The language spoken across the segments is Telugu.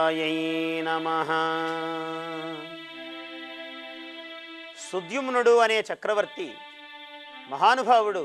శివాయై నమ సుద్యుమ్నుడు అనే చక్రవర్తి మహానుభావుడు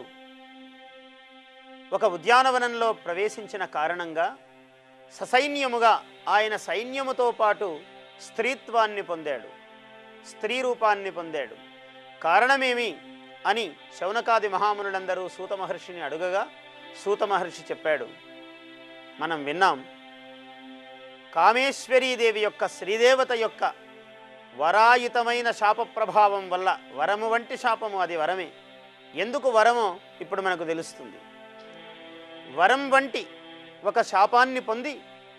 ఒక ఉద్యానవనంలో ప్రవేశించిన కారణంగా ససైన్యముగా ఆయన సైన్యముతో పాటు స్త్రీత్వాన్ని పొందాడు స్త్రీ రూపాన్ని పొందాడు కారణమేమి అని శౌనకాది మహామునులందరూ సూత మహర్షిని అడుగగా సూత మహర్షి చెప్పాడు మనం విన్నాం కామేశ్వరీదేవి యొక్క శ్రీదేవత యొక్క వరాయుతమైన శాప ప్రభావం వల్ల వరము వంటి శాపము అది వరమే ఎందుకు వరమో ఇప్పుడు మనకు తెలుస్తుంది వరం వంటి ఒక శాపాన్ని పొంది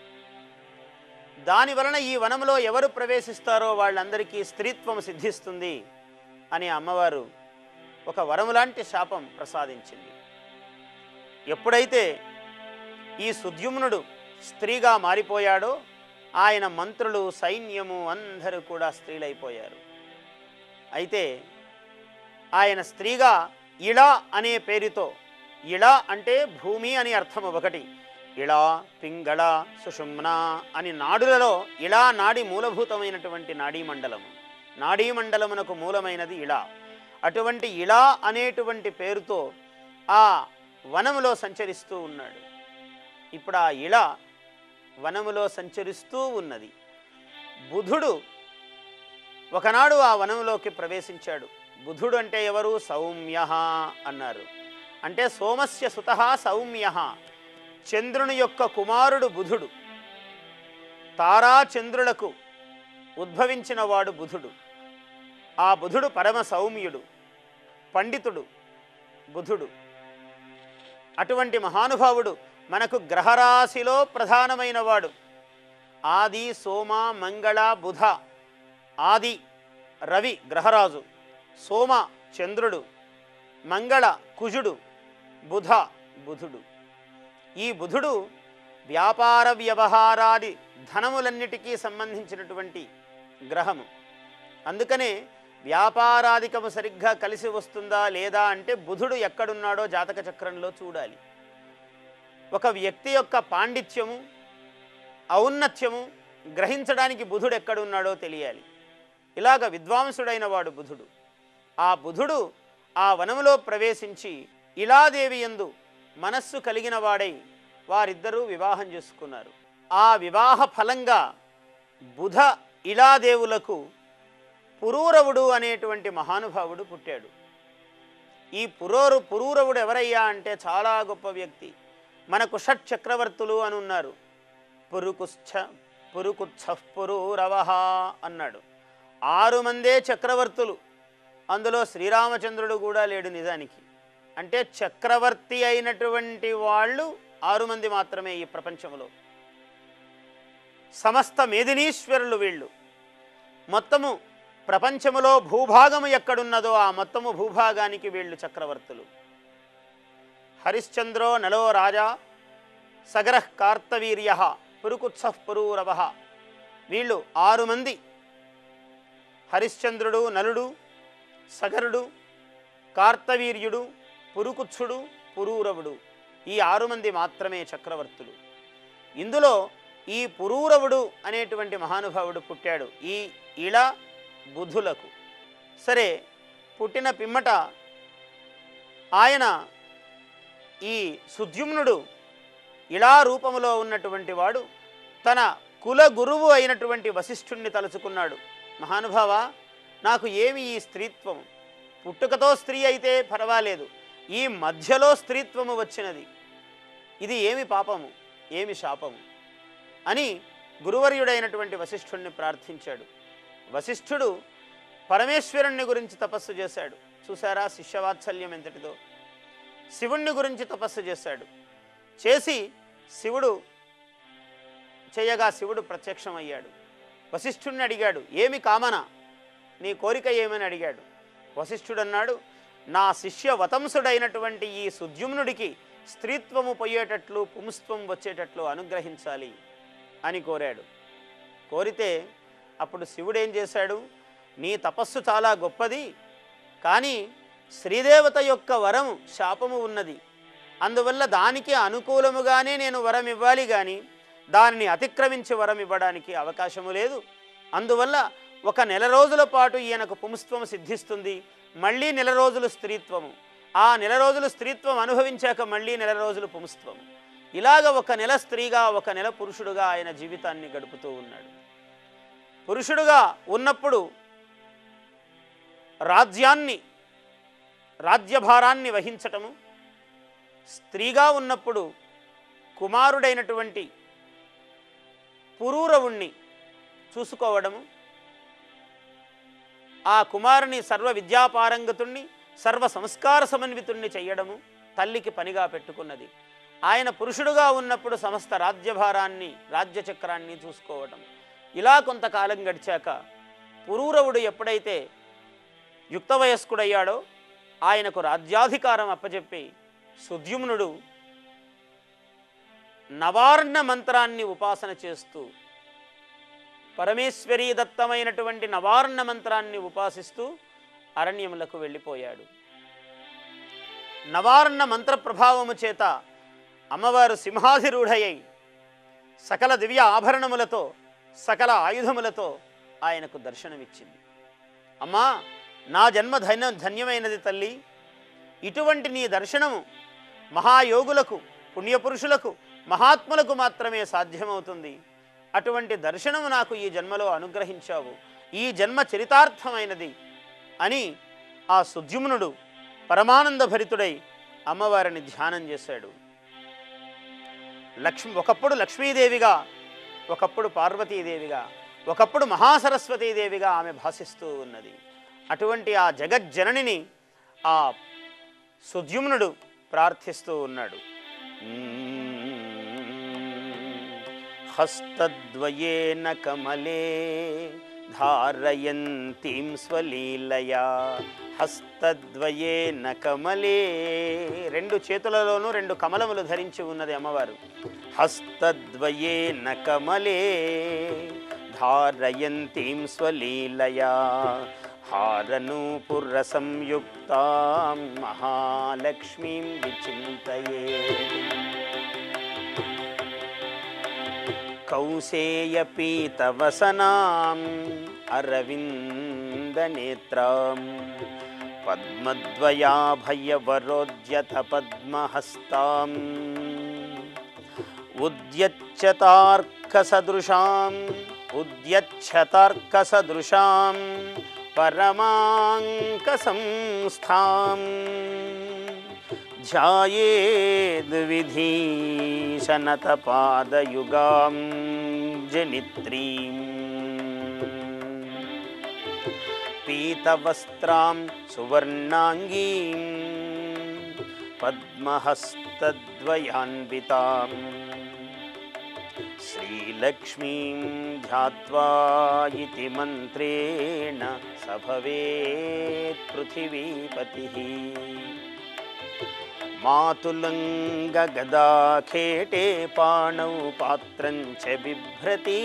దాని వలన ఈ వనంలో ఎవరు ప్రవేశిస్తారో వాళ్ళందరికీ స్త్రీత్వం సిద్ధిస్తుంది అని అమ్మవారు ఒక వరము లాంటి శాపం ప్రసాదించింది ఎప్పుడైతే ఈ సుద్యుమ్నుడు స్త్రీగా మారిపోయాడో ఆయన మంత్రులు సైన్యము అందరూ కూడా స్త్రీలైపోయారు అయితే ఆయన స్త్రీగా ఇళ అనే పేరుతో ఇళ అంటే భూమి అని అర్థం ఒకటి ఇళ పింగళ సుషుమ్న అని నాడులలో ఇలా నాడి మూలభూతమైనటువంటి నాడీ మండలము నాడీ మండలమునకు మూలమైనది ఇళ అటువంటి ఇళ అనేటువంటి పేరుతో ఆ వనములో సంచరిస్తూ ఉన్నాడు ఇప్పుడు ఆ ఇళ వనములో సంచరిస్తూ ఉన్నది బుధుడు ఒకనాడు ఆ వనంలోకి ప్రవేశించాడు బుధుడు అంటే ఎవరు సౌమ్య అన్నారు అంటే సోమస్య సుత సౌమ్య చంద్రుని యొక్క కుమారుడు బుధుడు తారా చంద్రులకు ఉద్భవించిన వాడు బుధుడు ఆ బుధుడు పరమ సౌమ్యుడు పండితుడు బుధుడు అటువంటి మహానుభావుడు మనకు గ్రహరాశిలో ప్రధానమైన వాడు ఆది సోమ మంగళ బుధ ఆది రవి గ్రహరాజు సోమ చంద్రుడు మంగళ కుజుడు బుధ బుధుడు ఈ బుధుడు వ్యాపార వ్యవహారాది ధనములన్నిటికీ సంబంధించినటువంటి గ్రహము అందుకనే వ్యాపారాధికము సరిగ్గా కలిసి వస్తుందా లేదా అంటే బుధుడు ఎక్కడున్నాడో జాతక చక్రంలో చూడాలి ఒక వ్యక్తి యొక్క పాండిత్యము ఔన్నత్యము గ్రహించడానికి బుధుడు ఎక్కడున్నాడో తెలియాలి ఇలాగ విద్వాంసుడైన వాడు బుధుడు ఆ బుధుడు ఆ వనములో ప్రవేశించి ఇలాదేవి యందు మనస్సు కలిగిన వాడై వారిద్దరూ వివాహం చేసుకున్నారు ఆ వివాహ ఫలంగా బుధ ఇలాదేవులకు పురూరవుడు అనేటువంటి మహానుభావుడు పుట్టాడు ఈ పురోరు పురూరవుడు ఎవరయ్యా అంటే చాలా గొప్ప వ్యక్తి మనకు షట్ చక్రవర్తులు అని ఉన్నారు పురుకుశ్చ పురుకుచ్ఛ పురూరవ అన్నాడు ఆరు మందే చక్రవర్తులు అందులో శ్రీరామచంద్రుడు కూడా లేడు నిజానికి అంటే చక్రవర్తి అయినటువంటి వాళ్ళు ఆరు మంది మాత్రమే ఈ ప్రపంచంలో సమస్త మేదినీశ్వరులు వీళ్ళు మొత్తము ప్రపంచములో భూభాగము ఎక్కడున్నదో ఆ మొత్తము భూభాగానికి వీళ్ళు చక్రవర్తులు హరిశ్చంద్రో నలో రాజా సగరః కార్తవీర్య పురుకుత్సః పురూరవ వీళ్ళు ఆరు మంది హరిశ్చంద్రుడు నలుడు సగరుడు కార్తవీర్యుడు పురుకుత్సుడు పురూరవుడు ఈ ఆరు మంది మాత్రమే చక్రవర్తులు ఇందులో ఈ పురూరవుడు అనేటువంటి మహానుభావుడు పుట్టాడు ఈ ఇళ బుధులకు సరే పుట్టిన పిమ్మట ఆయన ఈ సుద్యుమ్నుడు ఇలా రూపములో ఉన్నటువంటి వాడు తన కుల గురువు అయినటువంటి వశిష్ఠుణ్ణి తలుచుకున్నాడు మహానుభావ నాకు ఏమి ఈ స్త్రీత్వం పుట్టుకతో స్త్రీ అయితే పర్వాలేదు ఈ మధ్యలో స్త్రీత్వము వచ్చినది ఇది ఏమి పాపము ఏమి శాపము అని గురువర్యుడైనటువంటి వశిష్ఠుణ్ణి ప్రార్థించాడు వశిష్ఠుడు పరమేశ్వరుణ్ణి గురించి తపస్సు చేశాడు చూసారా శిష్యవాత్సల్యం ఎంతటిదో శివుణ్ణి గురించి తపస్సు చేశాడు చేసి శివుడు చేయగా శివుడు ప్రత్యక్షమయ్యాడు వశిష్ఠుణ్ణి అడిగాడు ఏమి కామన నీ కోరిక ఏమని అడిగాడు వశిష్ఠుడు అన్నాడు నా శిష్య వతంసుడైనటువంటి ఈ సుద్యుమ్నుడికి స్త్రీత్వము పోయేటట్లు పుంస్త్వం వచ్చేటట్లు అనుగ్రహించాలి అని కోరాడు కోరితే అప్పుడు శివుడు ఏం చేశాడు నీ తపస్సు చాలా గొప్పది కానీ శ్రీదేవత యొక్క వరం శాపము ఉన్నది అందువల్ల దానికి అనుకూలముగానే నేను వరం ఇవ్వాలి కానీ దానిని అతిక్రమించి వరం ఇవ్వడానికి అవకాశము లేదు అందువల్ల ఒక నెల రోజుల పాటు ఈయనకు పుంస్త్వం సిద్ధిస్తుంది మళ్ళీ నెల రోజులు స్త్రీత్వము ఆ నెల రోజులు స్త్రీత్వం అనుభవించాక మళ్ళీ నెల రోజులు పుంస్త్వము ఇలాగ ఒక నెల స్త్రీగా ఒక నెల పురుషుడుగా ఆయన జీవితాన్ని గడుపుతూ ఉన్నాడు పురుషుడుగా ఉన్నప్పుడు రాజ్యాన్ని రాజ్యభారాన్ని వహించటము స్త్రీగా ఉన్నప్పుడు కుమారుడైనటువంటి పురూరవుణ్ణి చూసుకోవడము ఆ కుమారుని సర్వ విద్యాపారంగతుణ్ణి సర్వ సంస్కార సమన్వితుణ్ణి చెయ్యడము తల్లికి పనిగా పెట్టుకున్నది ఆయన పురుషుడుగా ఉన్నప్పుడు సమస్త రాజ్యభారాన్ని రాజ్యచక్రాన్ని చూసుకోవటం ఇలా కొంతకాలం గడిచాక పురూరవుడు ఎప్పుడైతే యుక్త వయస్కుడయ్యాడో ఆయనకు రాజ్యాధికారం అప్పచెప్పి సుద్యుమ్నుడు నవార్ణ మంత్రాన్ని ఉపాసన చేస్తూ పరమేశ్వరీ దత్తమైనటువంటి నవార్ణ మంత్రాన్ని ఉపాసిస్తూ అరణ్యములకు వెళ్ళిపోయాడు నవార్ణ మంత్ర ప్రభావము చేత అమ్మవారు సింహాధిరూఢయ్యి సకల దివ్య ఆభరణములతో సకల ఆయుధములతో ఆయనకు దర్శనమిచ్చింది అమ్మా నా జన్మ ధన్య ధన్యమైనది తల్లి ఇటువంటి నీ దర్శనము మహాయోగులకు పుణ్యపురుషులకు మహాత్ములకు మాత్రమే సాధ్యమవుతుంది అటువంటి దర్శనము నాకు ఈ జన్మలో అనుగ్రహించావు ఈ జన్మ చరితార్థమైనది అని ఆ సుద్యుమ్నుడు పరమానంద భరితుడై అమ్మవారిని ధ్యానం చేశాడు లక్ష్మి ఒకప్పుడు లక్ష్మీదేవిగా ఒకప్పుడు పార్వతీదేవిగా ఒకప్పుడు మహాసరస్వతీదేవిగా ఆమె భాసిస్తూ ఉన్నది అటువంటి ఆ జగజ్జననిని ఆ సుద్యుమ్నుడు ప్రార్థిస్తూ ఉన్నాడు హస్తద్వయేన కమలే ధారయంతీం స్వలీలయా హస్తద్వయేన కమలే రెండు చేతులలోనూ రెండు కమలములు ధరించి ఉన్నది అమ్మవారు హస్తద్వయేన కమలే ధారయంతీం స్వలీలయా హారనూపుర సంయుక్తాం మహాలక్ష్మీం విచింతయే కౌసేయపీతవసనాం అరవిందనేత్రాం పద్మద్వయాభయవరోద్యత పద్మహస్తాం ఉద్యచ్చతార్కసదృశాం ఉద్యచ్చతార్కసదృశాం పరమాంకసంస్థాం ధ్యాయేద్విధీశనతపాదయుగాం జనిత్రీం పీతవస్త్రాం సువర్ణాంగీం పద్మహస్తద్వయాన్వితాం శ్రీలక్ష్మీం ధ్యాత్వా ఇతి మంత్రేణ సభవేత్ పృథివీపతి మాతులంగగదాఖేటే పాణౌ పాత్రం చ బిభ్రతి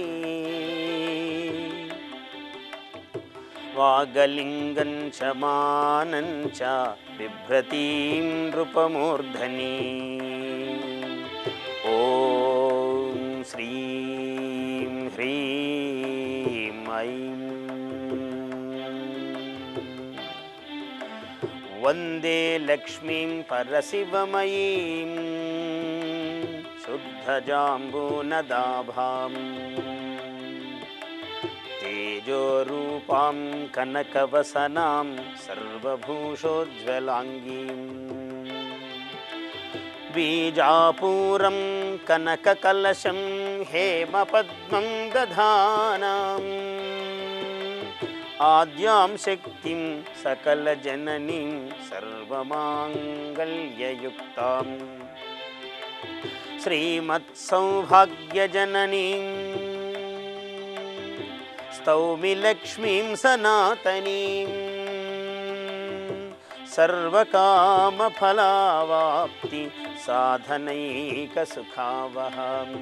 వాగలింగం చ మానం చ బిభ్రతీం నృపమూర్ధనీ ఓం శ్రీం హ్రీం ఐం వందే లక్ష్మీం పరశివమయీం శుద్ధజాంబూనదాభాం తేజోరూపాం కనకవసనాం సర్వభూషోజ్వలాంగీం బీజాపూరం కనకకలశం హేమపద్మం దధానాం ఆద్యాం శక్తిం సకలజననీం సర్వమాంగళ్యయుక్తాం శ్రీమత్సౌభాగ్యజననీం స్తౌమి లక్ష్మీం సనాతనీం సర్వకామఫలావాప్తి సాధనైకసుఖావహం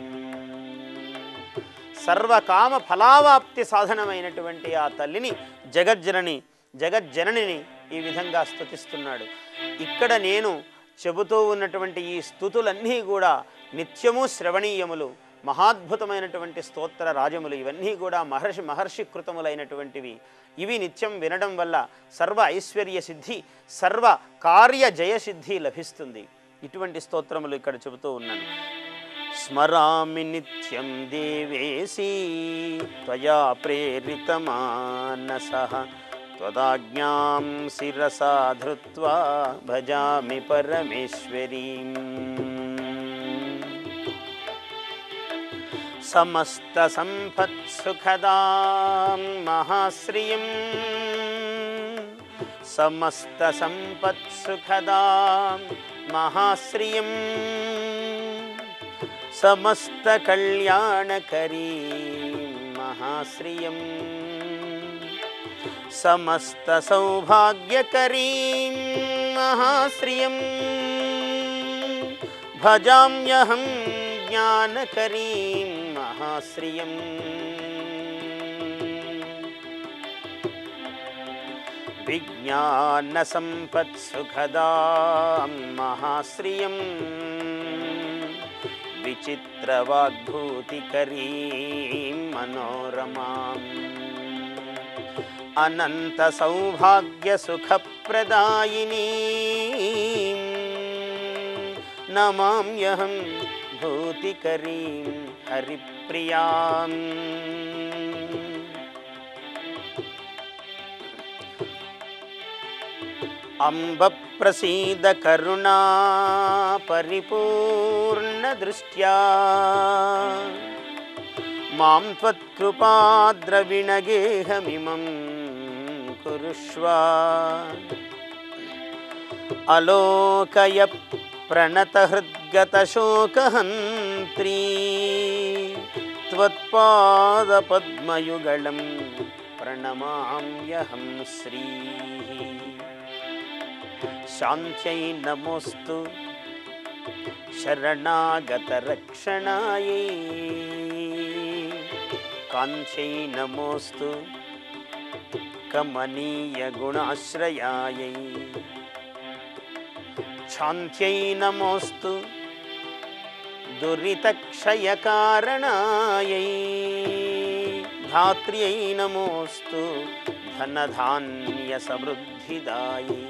సర్వకామ ఫలావాప్తి సాధనమైనటువంటి ఆ తల్లిని జగజ్జనని జగజ్జననిని ఈ విధంగా స్తుతిస్తున్నాడు ఇక్కడ నేను చెబుతూ ఉన్నటువంటి ఈ స్థుతులన్నీ కూడా నిత్యము శ్రవణీయములు మహాద్భుతమైనటువంటి స్తోత్ర రాజములు ఇవన్నీ కూడా మహర్షి మహర్షి కృతములైనటువంటివి ఇవి నిత్యం వినడం వల్ల సర్వ ఐశ్వర్య సిద్ధి సర్వ కార్య జయసిద్ధి లభిస్తుంది ఇటువంటి స్తోత్రములు ఇక్కడ చెబుతూ ఉన్నాను స్మరామి నిత్యం దేవేశీ త్వయా ప్రేరితమానస త్వదాజ్ఞాం శిరసా ధృత్వా భజామి పరమేశ్వరీం సమస్తసంపత్సుఖదాం మహాశ్రియం సమస్తసంపత్సుఖదాం మహాశ్రియం సమస్తకళ్యాణకరీ మహాశ్రియం సమస్తసౌభాగ్యకరీం మహాశ్రియం భజామ్యహం జ్ఞానకరీం మహాశ్రియం విజ్ఞానసంపత్సుఖదాం మహాశ్రియం విచిత్రవాగ్భూతికరీం మనోరమాం అనంతసౌభాగ్యసుఖప్రదాయినీ నమామ్యహం భూతికరీం హరిప్రియాం అంబ ప్రసీద కరుణా పరిపూర్ణదృష్ట్యా మాం త్వత్కృపాద్రవిణగేహమిమం కురుష్వ అలోకయ ప్రణతహృద్గతశోకహంత్రీ త్వత్పాదపద్మయుగళం ప్రణమామ్యహం శ్రీ శాంత్యై నమోస్తు శరణాగతరక్షణాయై కాంత్యై నమోస్తు కమనీయగుణాశ్రయాయై శాంత్యై నమోస్తు దురితక్షయకారణాయై ధాత్ర్యై నమోస్తు ధనధాన్య సమృద్ధిదాయై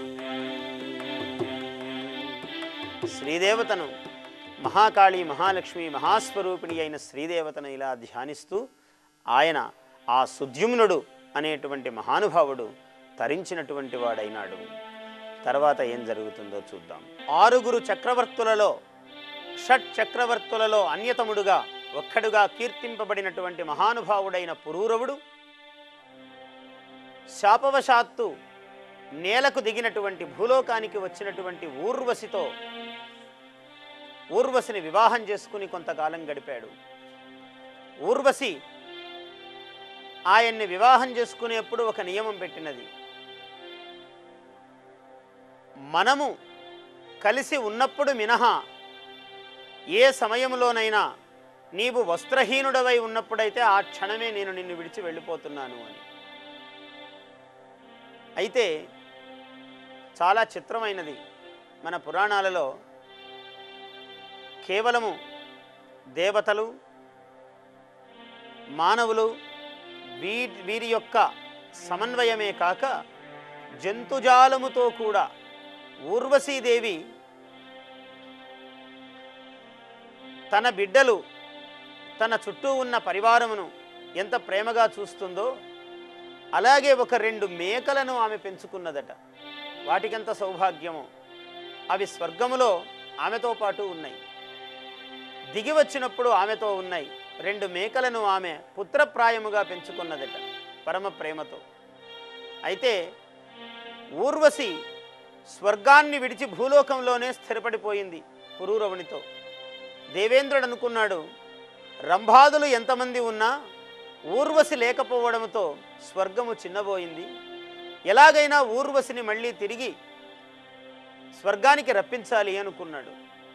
శ్రీదేవతను మహాకాళి మహాలక్ష్మి మహాస్వరూపిణి అయిన శ్రీదేవతను ఇలా ధ్యానిస్తూ ఆయన ఆ సుద్యుమ్నుడు అనేటువంటి మహానుభావుడు తరించినటువంటి వాడైనాడు తర్వాత ఏం జరుగుతుందో చూద్దాం ఆరుగురు చక్రవర్తులలో షట్ చక్రవర్తులలో అన్యతముడుగా ఒక్కడుగా కీర్తింపబడినటువంటి మహానుభావుడైన పురూరవుడు శాపవశాత్తు నేలకు దిగినటువంటి భూలోకానికి వచ్చినటువంటి ఊర్వశితో ఊర్వశిని వివాహం చేసుకుని కొంతకాలం గడిపాడు ఊర్వశి ఆయన్ని వివాహం చేసుకునేప్పుడు ఒక నియమం పెట్టినది మనము కలిసి ఉన్నప్పుడు మినహా ఏ సమయంలోనైనా నీవు వస్త్రహీనుడవై ఉన్నప్పుడైతే ఆ క్షణమే నేను నిన్ను విడిచి వెళ్ళిపోతున్నాను అని అయితే చాలా చిత్రమైనది మన పురాణాలలో కేవలము దేవతలు మానవులు వీ వీరి యొక్క సమన్వయమే కాక జంతుజాలముతో కూడా ఊర్వశీదేవి తన బిడ్డలు తన చుట్టూ ఉన్న పరివారమును ఎంత ప్రేమగా చూస్తుందో అలాగే ఒక రెండు మేకలను ఆమె పెంచుకున్నదట వాటికెంత సౌభాగ్యమో అవి స్వర్గములో ఆమెతో పాటు ఉన్నాయి దిగి వచ్చినప్పుడు ఆమెతో ఉన్నాయి రెండు మేకలను ఆమె పుత్రప్రాయముగా పెంచుకున్నదట పరమ ప్రేమతో అయితే ఊర్వశి స్వర్గాన్ని విడిచి భూలోకంలోనే స్థిరపడిపోయింది పురూరవునితో దేవేంద్రుడు అనుకున్నాడు రంభాదులు ఎంతమంది ఉన్నా ఊర్వశి లేకపోవడంతో స్వర్గము చిన్నబోయింది ఎలాగైనా ఊర్వశిని మళ్ళీ తిరిగి స్వర్గానికి రప్పించాలి అనుకున్నాడు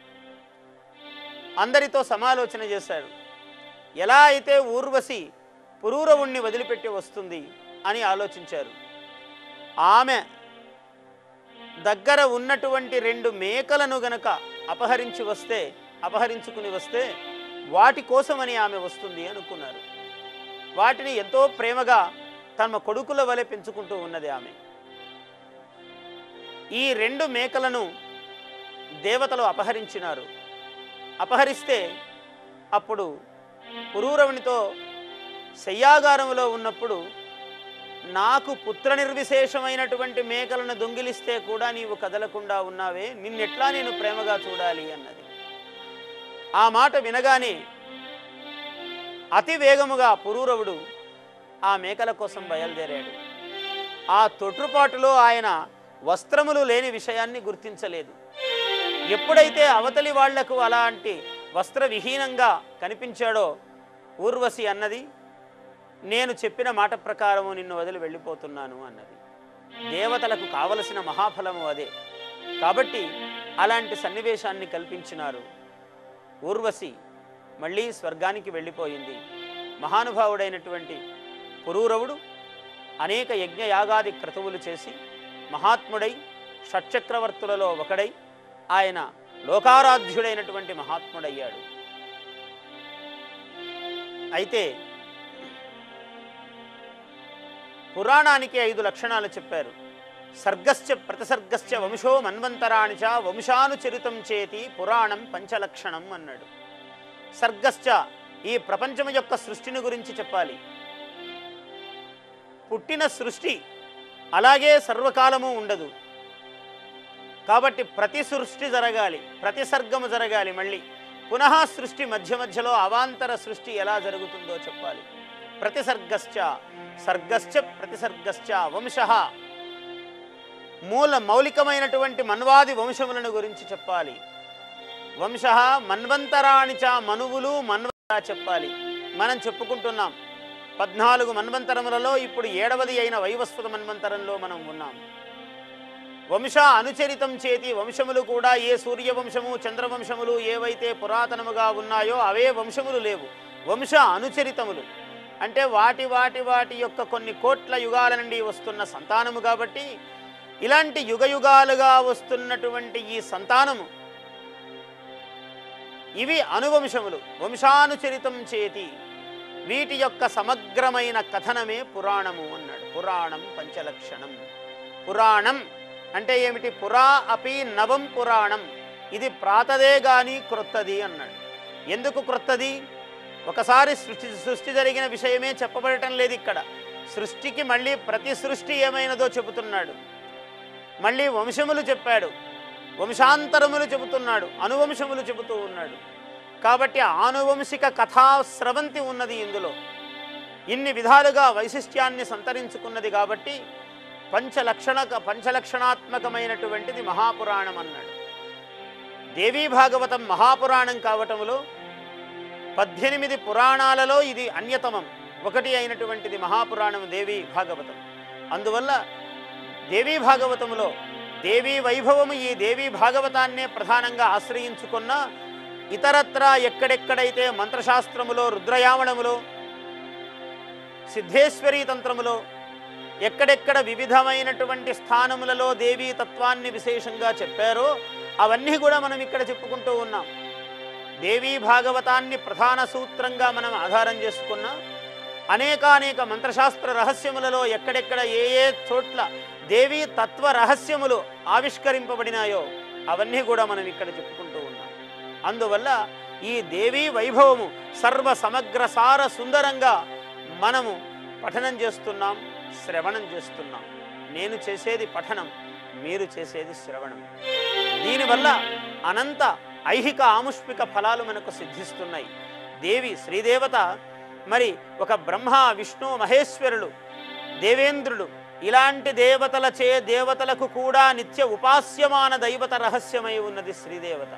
అందరితో సమాలోచన చేశాడు ఎలా అయితే ఊర్వశి పురూరవుణ్ణి వదిలిపెట్టి వస్తుంది అని ఆలోచించారు ఆమె దగ్గర ఉన్నటువంటి రెండు మేకలను గనక అపహరించి వస్తే అపహరించుకుని వస్తే వాటి కోసమని ఆమె వస్తుంది అనుకున్నారు వాటిని ఎంతో ప్రేమగా తమ కొడుకుల వలె పెంచుకుంటూ ఉన్నది ఆమె ఈ రెండు మేకలను దేవతలు అపహరించినారు అపహరిస్తే అప్పుడు పురూరవునితో శయ్యాగారములో ఉన్నప్పుడు నాకు పుత్ర నిర్విశేషమైనటువంటి మేకలను దొంగిలిస్తే కూడా నీవు కదలకుండా ఉన్నావే నిన్నెట్లా నేను ప్రేమగా చూడాలి అన్నది ఆ మాట వినగానే అతి వేగముగా పురూరవుడు ఆ మేకల కోసం బయలుదేరాడు ఆ తొట్రుపాటులో ఆయన వస్త్రములు లేని విషయాన్ని గుర్తించలేదు ఎప్పుడైతే అవతలి వాళ్లకు అలాంటి వస్త్రవిహీనంగా కనిపించాడో ఊర్వశి అన్నది నేను చెప్పిన మాట ప్రకారము నిన్ను వదిలి వెళ్ళిపోతున్నాను అన్నది దేవతలకు కావలసిన మహాఫలము అదే కాబట్టి అలాంటి సన్నివేశాన్ని కల్పించినారు ఊర్వశి మళ్ళీ స్వర్గానికి వెళ్ళిపోయింది మహానుభావుడైనటువంటి పురూరవుడు అనేక యజ్ఞయాగాది క్రతువులు చేసి మహాత్ముడై షట్చక్రవర్తులలో ఒకడై ఆయన లోకారాధ్యుడైనటువంటి మహాత్ముడయ్యాడు అయితే పురాణానికి ఐదు లక్షణాలు చెప్పారు సర్గశ్చ ప్రతిసర్గశ్చ వంశో మన్వంతరాణి చ వంశానుచరితం చేతి పురాణం పంచలక్షణం అన్నాడు సర్గశ్చ ఈ ప్రపంచం యొక్క సృష్టిని గురించి చెప్పాలి పుట్టిన సృష్టి అలాగే సర్వకాలము ఉండదు కాబట్టి ప్రతి సృష్టి జరగాలి ప్రతి సర్గము జరగాలి మళ్ళీ పునః సృష్టి మధ్య మధ్యలో అవాంతర సృష్టి ఎలా జరుగుతుందో చెప్పాలి ప్రతిసర్గశ్చ సర్గశ్చ ప్రతిసర్గశ్చ వంశ మూల మౌలికమైనటువంటి మన్వాది వంశములను గురించి చెప్పాలి వంశ మన్వంతరాణి చ మనువులు మన్వంతరా చెప్పాలి మనం చెప్పుకుంటున్నాం పద్నాలుగు మన్వంతరములలో ఇప్పుడు ఏడవది అయిన వైవస్వత మన్వంతరంలో మనం ఉన్నాం వంశ అనుచరితం చేతి వంశములు కూడా ఏ సూర్యవంశము చంద్రవంశములు ఏవైతే పురాతనముగా ఉన్నాయో అవే వంశములు లేవు వంశ అనుచరితములు అంటే వాటి వాటి వాటి యొక్క కొన్ని కోట్ల యుగాల నుండి వస్తున్న సంతానము కాబట్టి ఇలాంటి యుగ యుగాలుగా వస్తున్నటువంటి ఈ సంతానము ఇవి అనువంశములు వంశానుచరితం చేతి వీటి యొక్క సమగ్రమైన కథనమే పురాణము అన్నాడు పురాణం పంచలక్షణం పురాణం అంటే ఏమిటి పురా అపి నవం పురాణం ఇది ప్రాతదే గాని క్రొత్తది అన్నాడు ఎందుకు క్రొత్తది ఒకసారి సృష్టి సృష్టి జరిగిన విషయమే చెప్పబడటం లేదు ఇక్కడ సృష్టికి మళ్ళీ ప్రతి సృష్టి ఏమైనదో చెబుతున్నాడు మళ్ళీ వంశములు చెప్పాడు వంశాంతరములు చెబుతున్నాడు అనువంశములు చెబుతూ ఉన్నాడు కాబట్టి ఆనువంశిక కథా స్రవంతి ఉన్నది ఇందులో ఇన్ని విధాలుగా వైశిష్ట్యాన్ని సంతరించుకున్నది కాబట్టి పంచలక్షణ పంచలక్షణాత్మకమైనటువంటిది మహాపురాణం అన్నాడు దేవీ భాగవతం మహాపురాణం కావటములో పద్దెనిమిది పురాణాలలో ఇది అన్యతమం ఒకటి అయినటువంటిది మహాపురాణం దేవీ భాగవతం అందువల్ల దేవీ భాగవతములో దేవీ వైభవము ఈ దేవీ భాగవతాన్నే ప్రధానంగా ఆశ్రయించుకున్న ఇతరత్రా ఎక్కడెక్కడైతే మంత్రశాస్త్రములో రుద్రయామణములో సిద్ధేశ్వరీ తంత్రములో ఎక్కడెక్కడ వివిధమైనటువంటి స్థానములలో దేవీ తత్వాన్ని విశేషంగా చెప్పారో అవన్నీ కూడా మనం ఇక్కడ చెప్పుకుంటూ ఉన్నాం దేవీ భాగవతాన్ని ప్రధాన సూత్రంగా మనం ఆధారం చేసుకున్న అనేకానేక మంత్రశాస్త్ర రహస్యములలో ఎక్కడెక్కడ ఏ ఏ చోట్ల దేవీ తత్వ రహస్యములు ఆవిష్కరింపబడినాయో అవన్నీ కూడా మనం ఇక్కడ చెప్పుకుంటూ ఉన్నాం అందువల్ల ఈ దేవీ వైభవము సర్వ సమగ్ర సార సుందరంగా మనము పఠనం చేస్తున్నాం శ్రవణం చేస్తున్నాం నేను చేసేది పఠనం మీరు చేసేది శ్రవణం దీనివల్ల అనంత ఐహిక ఆముష్మిక ఫలాలు మనకు సిద్ధిస్తున్నాయి దేవి శ్రీదేవత మరి ఒక బ్రహ్మ విష్ణు మహేశ్వరులు దేవేంద్రుడు ఇలాంటి దేవతల చే దేవతలకు కూడా నిత్య ఉపాస్యమాన దైవత రహస్యమై ఉన్నది శ్రీదేవత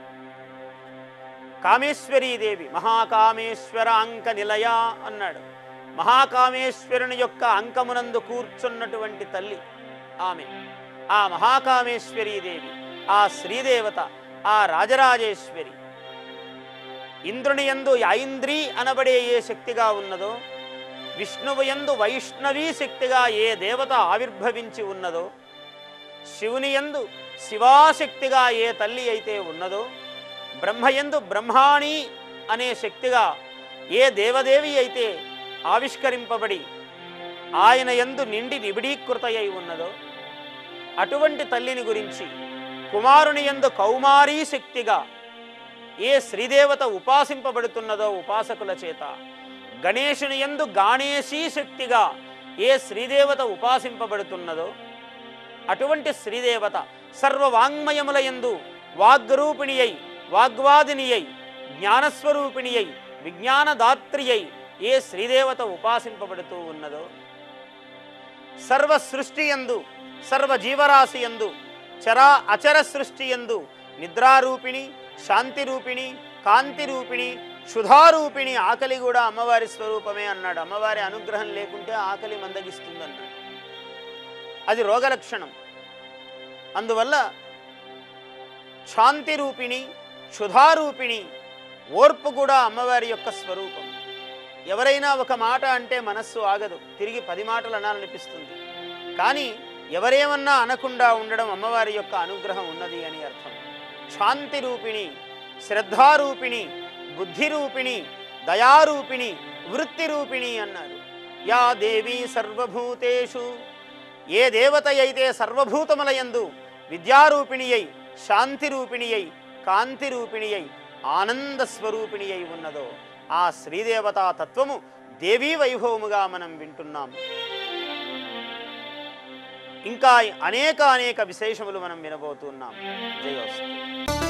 కామేశ్వరీదేవి మహాకామేశ్వర అంక నిలయ అన్నాడు మహాకామేశ్వరుని యొక్క అంకమునందు కూర్చున్నటువంటి తల్లి ఆమె ఆ మహాకామేశ్వరీదేవి ఆ శ్రీదేవత ఆ రాజరాజేశ్వరి ఇంద్రుని యందు ఐంద్రి అనబడే ఏ శక్తిగా ఉన్నదో విష్ణువు యందు వైష్ణవీ శక్తిగా ఏ దేవత ఆవిర్భవించి ఉన్నదో శివుని యందు శివాశక్తిగా ఏ తల్లి అయితే ఉన్నదో బ్రహ్మయందు బ్రహ్మాణి అనే శక్తిగా ఏ దేవదేవి అయితే ఆవిష్కరింపబడి ఆయన యందు నిండి నిబిడీకృతయై ఉన్నదో అటువంటి తల్లిని గురించి కుమారుని యందు కౌమారీ శక్తిగా ఏ శ్రీదేవత ఉపాసింపబడుతున్నదో ఉపాసకుల చేత గణేశుని యందు గాణేశీ శక్తిగా ఏ శ్రీదేవత ఉపాసింపబడుతున్నదో అటువంటి శ్రీదేవత సర్వవాంగ్మయముల యందు వాగ్రూపిణి అయి వాగ్వాదిని అయి జ్ఞానస్వరూపిణి అయి విజ్ఞానదాత్రి అయి ఏ శ్రీదేవత ఉపాసింపబడుతూ ఉన్నదో సర్వ సృష్టి యందు సర్వ జీవరాశి యందు చరా అచర సృష్టి యందు నిద్రారూపిణి శాంతి రూపిణి కాంతి రూపిణి క్షుధారూపిణి ఆకలి కూడా అమ్మవారి స్వరూపమే అన్నాడు అమ్మవారి అనుగ్రహం లేకుంటే ఆకలి మందగిస్తుంది అన్నాడు అది రోగలక్షణం అందువల్ల శాంతి రూపిణి క్షుధారూపిణి ఓర్పు కూడా అమ్మవారి యొక్క స్వరూపం ఎవరైనా ఒక మాట అంటే మనస్సు ఆగదు తిరిగి పది మాటలు అనాలనిపిస్తుంది కానీ ఎవరేమన్నా అనకుండా ఉండడం అమ్మవారి యొక్క అనుగ్రహం ఉన్నది అని అర్థం శాంతి రూపిణి శ్రద్ధారూపిణి బుద్ధిరూపిణి దయారూపిణి వృత్తి రూపిణి అన్నారు యా దేవి సర్వభూతేషు ఏ దేవత అయితే సర్వభూతములయందు విద్యారూపిణి అయి శాంతి రూపిణి అయి కాంతి రూపిణి అయి ఆనంద స్వరూపిణి అయి ఉన్నదో ఆ శ్రీదేవతా తత్వము దేవీ వైభవముగా మనం వింటున్నాం ఇంకా అనేక అనేక విశేషములు మనం వినబోతున్నాం జయోస్తు